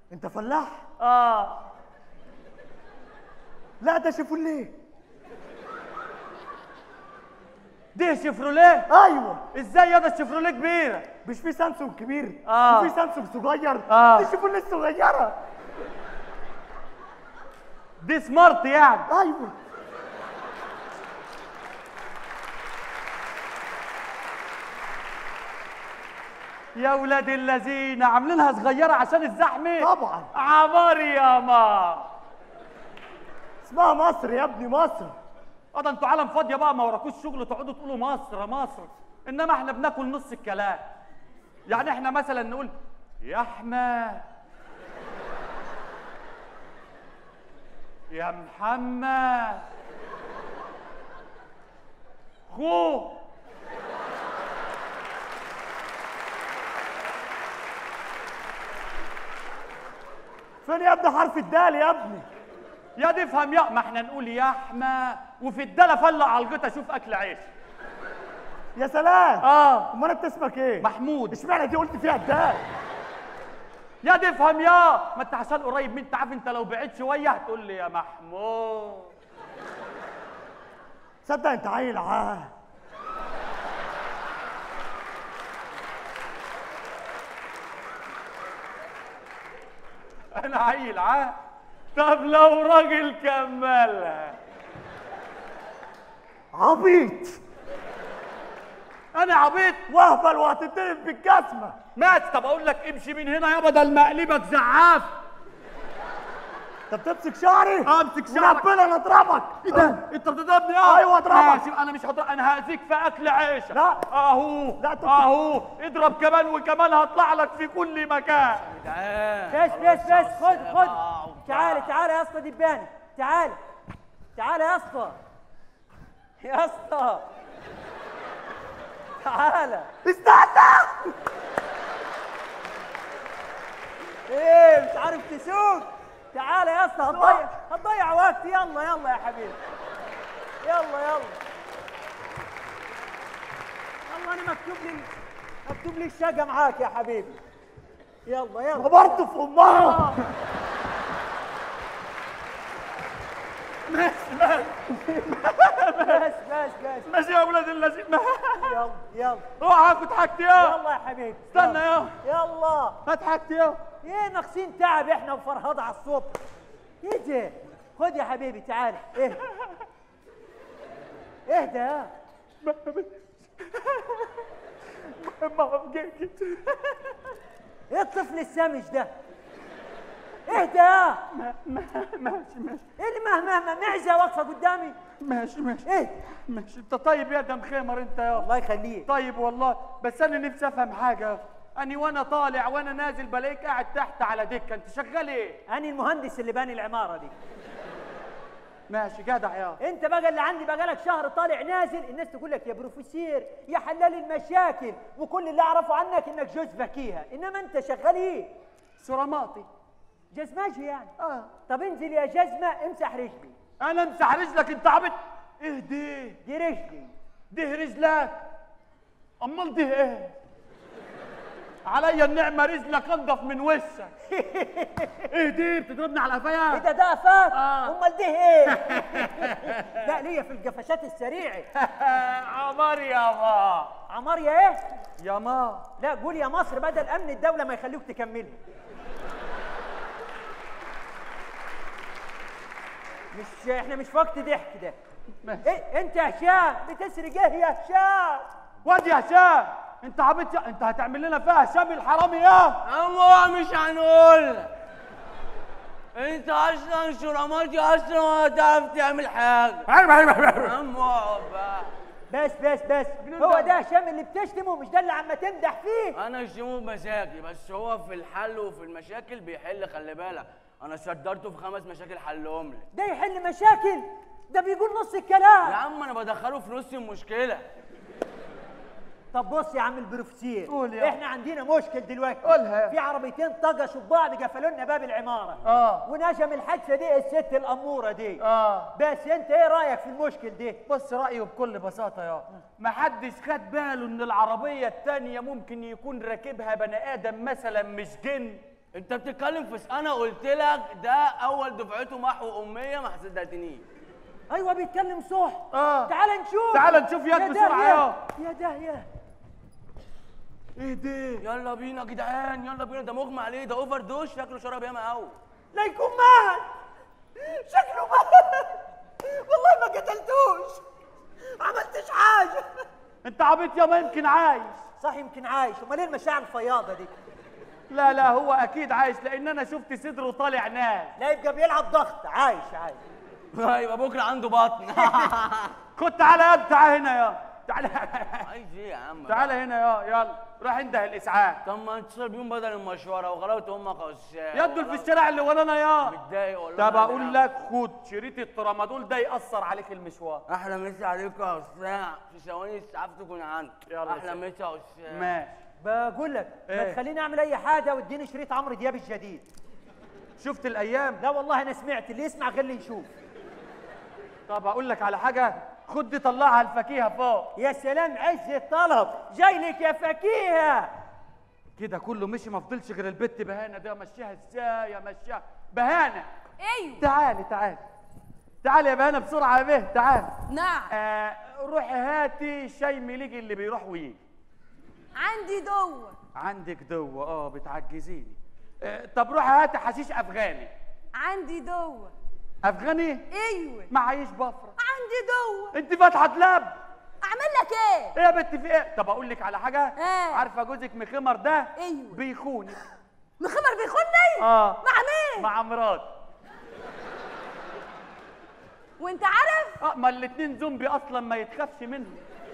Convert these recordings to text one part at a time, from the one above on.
انت فلاح اه لا ده شيفوليه دي شيفروليه ايوه ازاي يا ده الشيفروليه كبيره مش في سامسونج كبير آه. وفي سامسونج صغير آه. دي شيفوليه الصغيره دي سمارت يعني ايوه يا ولاد الذين عاملينها صغيره عشان الزحمه طبعا عمار يا ما اسمها مصر يا ابني مصر اه ده انتوا عالم فاضيه بقى ما وراكوش شغل تقعدوا تقولوا مصر مصر انما احنا بناكل نص الكلام يعني احنا مثلا نقول يا احمد يا محمد خو فين يا ابني حرف الدال يا ابني يا دي افهم يا ما احنا نقول يا احمد وفي الداله فلع على الغطا شوف اكل عيش يا سلام اه امال انت اسمك ايه محمود اشمعنى دي قلت فيها الدال يا دي افهم يا ما انت عشان قريب من انت عارف انت لو بعيد شويه هتقول لي يا محمود تصدق انت عيل عاه انا عيل عا طب لو راجل كملها عبيط انا عبيط واهبل وهتتضرب بالجزمه مات طب اقول لك امشي من هنا يا بدل ما اقلبك زعاف انت بتمسك شعري امسك شعرك. وربنا انا اضربك ايه ده انت بتضربني اه أيوة اضربك. ماشي انا مش هضرب انا هاذيك في اكل عيشك لا. اهو لا، طب- اهو اضرب كمان وكمان هطلع لك في كل مكان بس بس بس خد خد تعال تعال يا اسطى دباني تعال تعال يا اسطى يا اسطى تعال استنى ايه مش عارف تسوق تعال يا اسطى هتضيع هتضيع وقت يلا يلا يا حبيبي يلا يلا يلا انا مكتوب لي مكتوب لي الشقه معاك يا حبيبي يلا يلا برضه في امها بس بس بس ماشي يا ولاد اللذين يلا يلا روح هاخد حاجتي يا يلا يا حبيبي استنى يا يلا هات حاجتي يا ايه ناقصين تعب احنا وفرهضه على الصبح ايه ده خد يا حبيبي تعال اهدى اهدى يا ايه الطفل السمج ده اهدى يا ماشي ماشي ايه اللي مهما مهما معزه واقفه قدامي ماشي ماشي ايه ماشي انت طيب يا دم خيمر انت يا الله يخليك طيب والله بس انا نفسي افهم حاجه اني وانا طالع وانا نازل بلاقيك قاعد تحت على دكه انت شغال ايه انا المهندس اللي باني العماره دي ماشي جدع يا انت بقى اللي عندي بقى لك شهر طالع نازل الناس تقول لك يا بروفيسير يا حلال المشاكل وكل اللي اعرفه عنك انك جوز فكيهه انما انت شغال ايه سرماطي جزماجي يعني اه طب انزل يا جزمه امسح رجلي انا امسح رجلك انت عبط ايه دي دي رجلي ده رجلك امال ده ايه عليا النعمه رجلك انضف من وشك ايه دي بتضربني على ايه قفايا ده ده فات آه. امال ده ايه لا ليا في القفشات السريعه عمار يا ما عمار يا ايه يا ما لا قول يا مصر بدل امن الدوله ما يخلوك تكملها مش احنا مش في وقت ضحك ده ماشي. ايه انت يا هشام بتسرق ايه يا هشام واد يا هشام انت عبيط يا انت هتعمل لنا فيها هشام الحرامي يا أما مش هنقول انت اصلا شرماتي اصلا ما تعرف تعمل حاجه اما بقى بس بس بس هو ده هشام اللي بتشتمه مش ده اللي عم تمدح فيه انا شمو بمزاجي بس هو في الحل وفي المشاكل بيحل خلي بالك انا صدرته في خمس مشاكل حلهم لي ده يحل مشاكل ده بيقول نص يا الكلام عم انا بدخله في نص المشكله طب بص يا عم البروفيسير قول يا. احنا عندنا مشكل دلوقتي قولها. في عربيتين طقشوا ببعض قفلوا لنا باب العماره اه ونجم الحادثه دي الست الاموره دي اه بس انت ايه رايك في المشكل دي بص رأيه بكل بساطة يا ما حدش خد باله ان العربية التانية ممكن يكون راكبها بني آدم مثلا مش جن انت بتتكلم في س- انا قلت لك ده اول دفعته محو اميه ما صدقتنيش ايوه بيتكلم صح آه. تعال نشوف تعال نشوف يد يا بسرعة داهية. يا. يا داهية ايه ده يلا بينا يا جدعان يلا بينا ده مغمى عليه ده اوفر دوش شكله شرب ياما قوي لا يكون مات شكله مات والله ما قتلتوش عملتش حاجة انت عبيط يا ما يمكن عايش صح يمكن عايش امال ايه المشاعر الفياضة دي لا لا هو اكيد عايش لان انا شفت صدره طالع ناس لا يبقى بيلعب ضغط عايش عايش يبقى بكره عنده بطن خد تعالى يا تعالى هنا يا تعالى عايز ايه يا عم تعالى هنا يا يلا راح انده الاسعاف طب ما اتصل بيهم بدل المشوره وغلبت امك يا يدوا في الشارع اللي ورانا يا متضايق والله طب اقول لك خد شريط الترامادول ده يأثر عليك المشوار احلى مسا عليكم يا استاذ في ثواني الاسعاف تكون عندك يلا احلى سلام. مسا يا استاذ ماشي بقول لك ما إيه؟ تخليني اعمل اي حاجة واديني شريط عمرو دياب الجديد شفت الايام لا والله انا سمعت اللي يسمع غير اللي يشوف طب اقول لك على حاجه خد دي طلعها الفكيهه فوق يا سلام عز الطلب جاي لك يا فكيهة كده كله مشي ما فضلش غير البت بهانه ده امشيها ازاي امشيها بهانه ايوه تعالي تعالي تعالي يا بهانه بسرعه يا به تعالي نعم آه روحي هاتي شاي مليجي اللي بيروح ويجي عندي دوة عندك دوة اه بتعجزيني آه طب روحي هاتي حشيش افغاني عندي دوة افغاني ايوه معيش بفرة عندي دوة انت فاتحه لاب اعمل لك ايه ايه يا بنت في ايه طب اقول لك على حاجه إيه؟ عارفه جوزك مخمر ده أيوة. بيخونك مخمر بيخوني اه مع مين مع مرات وانت عارف اه ما الاتنين زومبي اصلا ما يتخافش منهم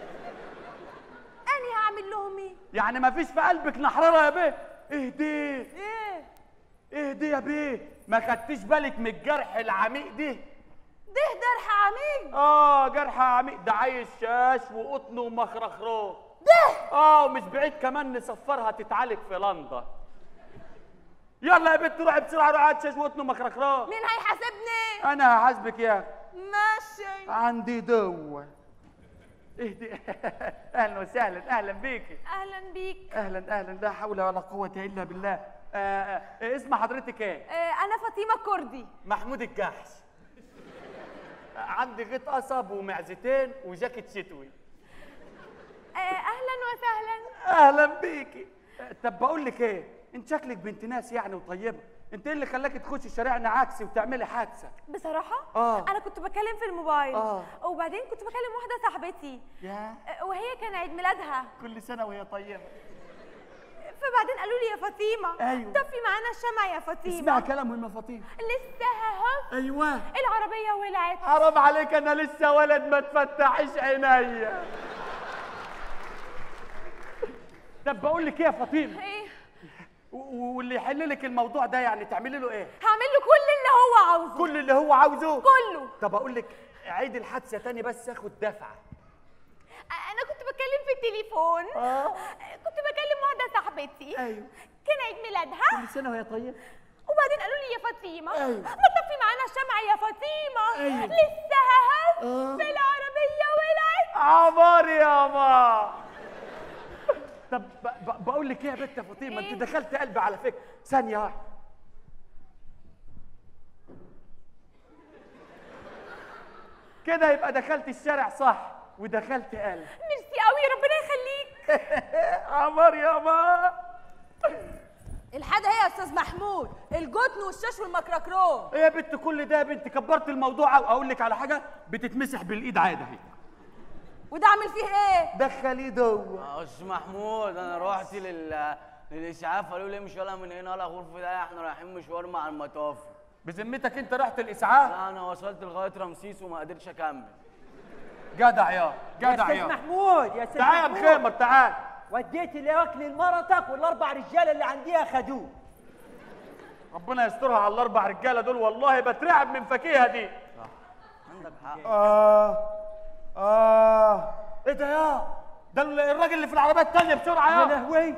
اني هعمل لهم ايه يعني ما فيش في قلبك نحرره يا بيه اهدي ايه اهدي يا بيه ما خدتيش بالك من الجرح العميق ده ده جرح عميق اه جرح عميق ده عايز شاش وقطن ومخرخروه ده اه ومش بعيد كمان نسفرها تتعالج في لندن يلا يا بنت روحي بسرعه روحي هات شاش وقطن ومخرخروه مين هيحاسبني انا هحاسبك يا ماشي عندي دوة اهدي اهلا وسهلا اهلا بيكي اهلا بيك اهلا اهلا لا حول ولا قوه الا بالله آه آه اسم حضرتك ايه آه انا فاطمه كردي محمود الجحش آه، عندي غيط قصب ومعزتين وجاكيت شتوي آه اهلا وسهلا اهلا بيكي آه، طب بقول لك ايه انت شكلك بنت ناس يعني وطيبه انت ايه اللي خلاك تخشي شارعنا عكسي وتعملي حادثه بصراحه آه. انا كنت بكلم في الموبايل آه. وبعدين كنت بكلم واحده صاحبتي يا آه، وهي كان عيد ميلادها كل سنه وهي طيبه فبعدين قالوا لي يا فاطمه أيوة. طفي معانا الشمع يا فاطمه اسمعي كلامهم يا فاطمه لسه اهو ايوه العربيه ولعت حرام عليك انا لسه ولد ما تفتحش عينيا طب بقول لك ايه يا فاطمه ايه و- واللي يحل لك الموضوع ده يعني تعملي له ايه هعمل له كل اللي هو عاوزه كل اللي هو عاوزه كله طب اقول لك عيد الحادثه تاني بس اخد دفعه انا كنت بتكلم في التليفون آه. كنت بكلم واحده صاحبتي أيوة. كان عيد ميلادها كل سنه وهي طيبه وبعدين قالوا لي يا فاطمه أيوة. ما تطفي معانا الشمع يا فاطمه أيوة. لسه اهو في العربيه ولعت عمار يابا طب ب- ب- بقول لك ايه يا بنت يا فاطمه إيه؟ انت دخلت قلبي على فكره ثانيه واحده كده يبقى دخلت الشارع صح ودخلت قلب ميرسي قوي ربنا يخليك عمار يابا الحاجه هي يا استاذ محمود الجتن والشاش والمكركرون ايه يا بنت كل ده يا بنت كبرت الموضوع أوي. اقول لك على حاجه بتتمسح بالايد عادي اهي وده اعمل فيه ايه دخلي جوه يا استاذ محمود انا رحت لل للاسعاف قالوا لي امشي ولا من هنا ولا غرفه ده احنا رايحين مشوار مع المطاف بذمتك انت رحت الاسعاف لا انا وصلت لغايه رمسيس وما قدرتش اكمل جدع يا يا جدع استاذ يا محمود يا استاذ تعال يا محمود مخيمر تعال وديت الاكل لمرتك والاربع رجاله اللي عنديها خدوه ربنا يسترها على الاربع رجاله دول والله بترعب من فكيها دي عندك حق اه اه ايه ده يا ده الراجل اللي في العربيه الثانيه بسرعه يا يا لهوي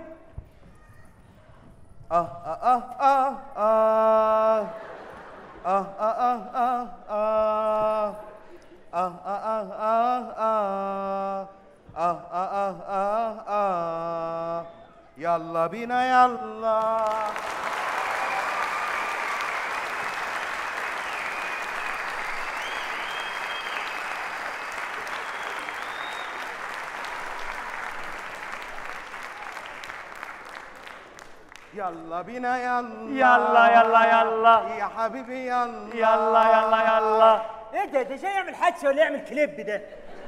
آه آه آه آه آه آه آه آه آه آه آه آه آه آه آه آه آه يلا بينا يلا يلا بينا يلا يلا يلا يلا يا حبيبي يلا يلا يلا يلا ايه ده ده جاي يعمل حادثه ولا يعمل كليب ده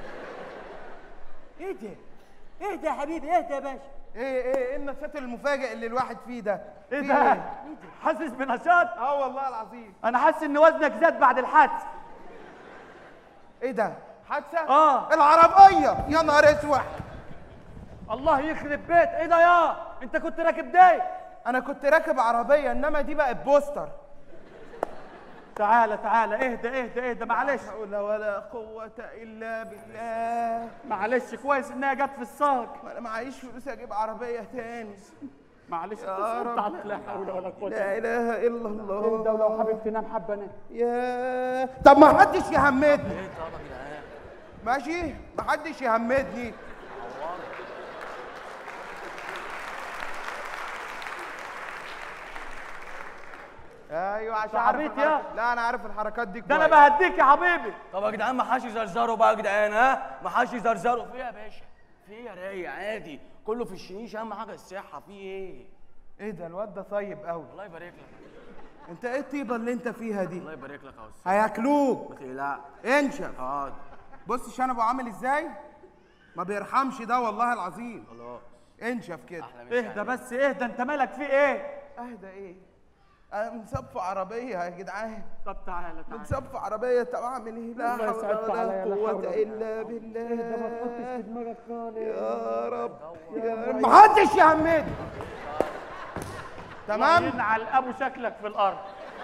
ايه ده ايه ده يا حبيبي ايه ده يا باشا ايه ايه ايه النشاط المفاجئ اللي الواحد فيه ده ايه في ده حاسس بنشاط اه والله العظيم انا حاسس ان وزنك زاد بعد الحادث ايه ده حادثه اه العربيه يا نهار اسود الله يخرب بيت ايه ده يا انت كنت راكب ده انا كنت راكب عربيه انما دي بقت بوستر تعالى تعالى اهدى اهدى اهدى معلش لا حول ولا قوه الا بالله معلش كويس انها جت في الساق ما انا معيش فلوس اجيب عربيه تاني معلش يا انت رب. على لا حول ولا قوه لا اله الا الله اهدى ولو حابب تنام حبه نام يا طب ما حدش يهمدني ايه طبعا يا جدعان ماشي ما حدش يهمدني ايوه عشان عارف عبيط الحركات- يا. لا انا عارف الحركات دي ده انا كويس. بهديك يا حبيبي طب يا جدعان ما حدش يزرزروا بقى يا جدعان ها ما حدش يزرزروا في ايه يا باشا في ايه يا رايق عادي كله في الشنيش اهم حاجه الصحه في ايه ايه ده الواد ده طيب قوي الله يبارك لك انت ايه الطيبه اللي انت فيها دي الله يبارك لك يا استاذ هياكلوك ما تقلقش انشف حاضر بص شنبه عامل ازاي ما بيرحمش ده والله العظيم خلاص انشف كده احلى مسا اهدى عليك. بس اهدى انت مالك في ايه اهدى ايه انا منصاب في عربيه يا جدعان طب تعالى تعالى منصاب في عربيه طب اعمل ايه لا الله حول يسعدك ولا عليا، لا حول قوه ولا- الا بالله ما تحطش في دماغك خالص يا رب يا رب محدش يهمني تمام ينعل ابو شكلك في الارض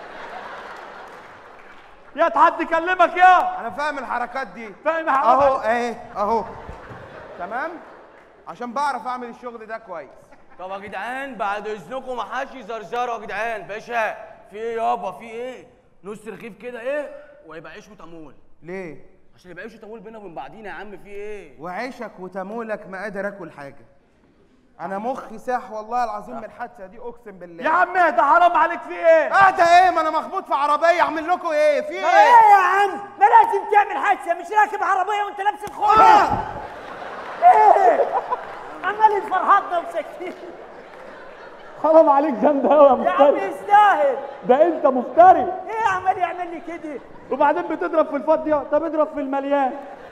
يا حد يكلمك يا انا فاهم الحركات دي فاهم يا اهو حبيبي اهي اهو تمام عشان بعرف اعمل الشغل ده كويس طب يا جدعان بعد اذنكم ما حدش يزرزروا يا جدعان باشا في ايه يابا في ايه نص رغيف كده ايه ويبقى عيش وتمول ليه عشان يبقى عيش وتمول بينا وبين بعضينا يا عم في ايه وعيشك وتمولك ما قادر اكل حاجه انا مخي ساح والله العظيم من الحادثه دي اقسم بالله يا عم اهدى حرام عليك في ايه اهدى ايه ما انا مخبوط في عربيه اعمل لكم ايه في ايه ايه يا عم ما لازم تعمل حادثه مش راكب عربيه وانت لابس الخوذه آه! ايه عمال يفرهطنا وساكتين حرام عليك جامد قوي يا يا عم مفتري يستاهل ده انت مفتري ايه عمال يعمل لي كده وبعدين بتضرب في الفاضيه طب اضرب في المليان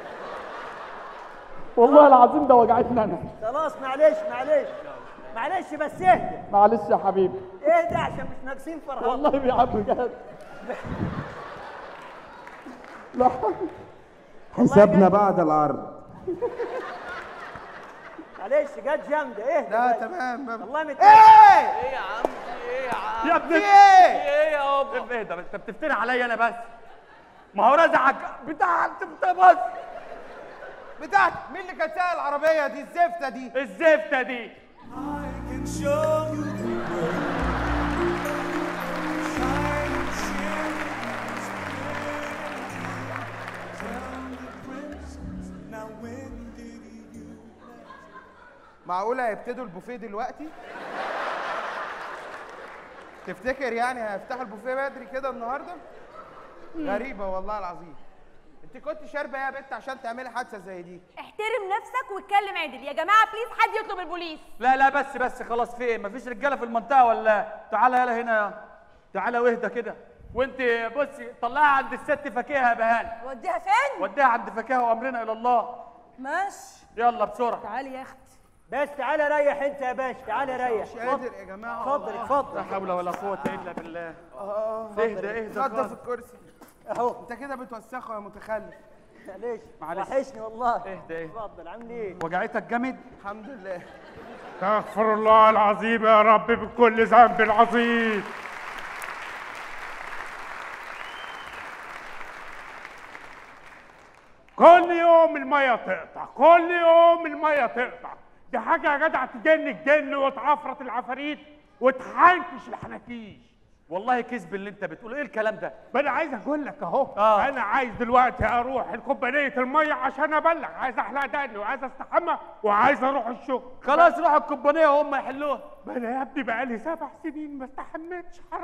والله العظيم ده وجعتني انا خلاص معلش معلش معلش بس اهدى معلش يا حبيبي اهدى عشان مش ناقصين فرهطه والله يا عم بجد لا حسابنا بعد العرض معلش جت جامده اهدى لا بس. تمام والله مت ايه ايه يا عم في ايه يا عم يا ابني في في ايه ايه يابا اهدى بس انت بتفتري عليا انا بس ما هو رزعك بتاع انت بس بتاعت مين اللي كانت سايق العربيه دي الزفته دي الزفته دي معقوله هيبتدوا البوفيه دلوقتي تفتكر يعني هيفتحوا البوفيه بدري كده النهارده غريبه والله العظيم انت كنت شاربه إيه يا بنت عشان تعملي حادثه زي دي احترم نفسك واتكلم عدل يا جماعه بليز حد يطلب البوليس لا لا بس بس خلاص في ايه مفيش رجاله في المنطقه ولا تعالى يلا هنا يا تعالى واهدى كده وانت بصي طلعها عند الست فاكهه يا بهان وديها فين وديها عند فاكهه وامرنا الى الله ماشي يلا بسرعه تعالي يا اختي بس تعالى ريح انت يا باشا تعالى ريح مش قادر يا جماعه اتفضل لا اتفضل حول ولا قوه الا بالله اه اهدى اهدى اتفضل خالص. في الكرسي اهو انت كده بتوسخه يا متخلف معلش معلش. وحشني والله اهدى اهدى اتفضل عامل ايه وجعتك جامد الحمد لله استغفر الله العظيم يا رب بكل ذنب عظيم كل يوم المية تقطع كل يوم المية تقطع دي حاجة يا جدع تجن الجن وتعفرت العفاريت وتحنكش الحناكيش والله كذب اللي انت بتقوله ايه الكلام ده ما انا عايز اقول لك اهو آه. انا عايز دلوقتي اروح الكوبانيه الميه عشان ابلغ عايز احلق دقني وعايز استحمى وعايز اروح الشغل خلاص روح الكوبانيه وهم يحلوها ما انا يا ابني بقالي سبع سنين ما استحميتش